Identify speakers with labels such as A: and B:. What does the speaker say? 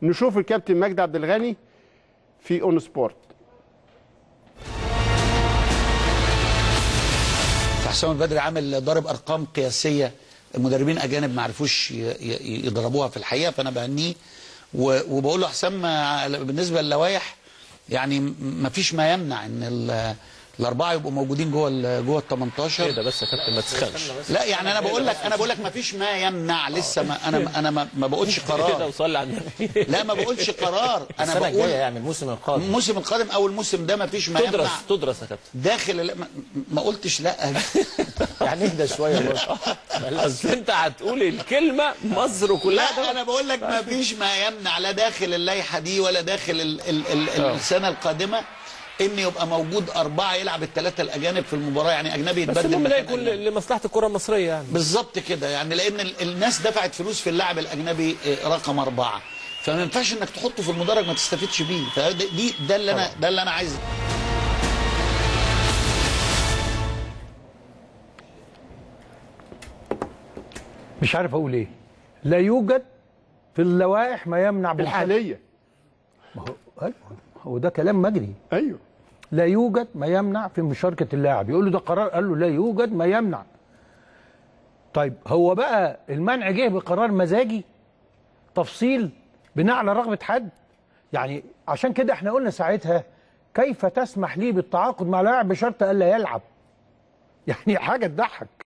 A: نشوف الكابتن مجدي عبد الغني في اون سبورت
B: حسام البدري عامل ضارب ارقام قياسيه المدربين اجانب ما عرفوش ي- ي- يضربوها في الحقيقه فانا بهنيه و- وبقول له حسام آه، بالنسبه للوائح يعني ما فيش ما يمنع ان ال- الاربعه يبقوا موجودين جوه ال- جوه ال 18
C: كده بس يا كابتن ما تسخنش
B: لا يعني انا بقول لك انا بقول لك ما فيش ما يمنع لسه ما انا انا ما, ما بقولش
C: كده
B: قرار
C: وصلي على النبي
B: لا ما بقولش قرار انا
D: السنه الجايه
B: بقول
D: يعني الموسم القادم
B: الموسم القادم او الموسم ده ما فيش ما يمنع
C: تدرس تدرس يا كابتن
B: داخل ال- ما, ما قلتش لا
D: يعني اهدى شويه برضه
C: اصل انت هتقول الكلمه مصر كلها
B: لا انا بقول لك ما فيش ما يمنع لا داخل اللائحه دي ولا داخل ال ال ال السنه القادمه ان يبقى موجود اربعه يلعب الثلاثه الاجانب في المباراه يعني اجنبي
C: بس
B: يتبدل
C: المهم ده
B: مكان
C: يكون
B: أجنبي.
C: لمصلحه الكره المصريه يعني
B: بالظبط كده يعني لان ال- الناس دفعت فلوس في اللاعب الاجنبي آه، رقم اربعه فما ينفعش انك تحطه في المدرج ما تستفيدش بيه فدي دي- ده اللي انا ده اللي انا عايز
E: مش عارف اقول ايه لا يوجد في اللوائح ما يمنع بالحال
A: الحاليه
E: ما هو أيوة، هو ده كلام مجري
A: ايوه
E: لا يوجد ما يمنع في مشاركه اللاعب يقول له ده قرار قال له لا يوجد ما يمنع طيب هو بقى المنع جه بقرار مزاجي تفصيل بناء على رغبه حد يعني عشان كده احنا قلنا ساعتها كيف تسمح لي بالتعاقد مع لاعب بشرط الا يلعب يعني حاجه تضحك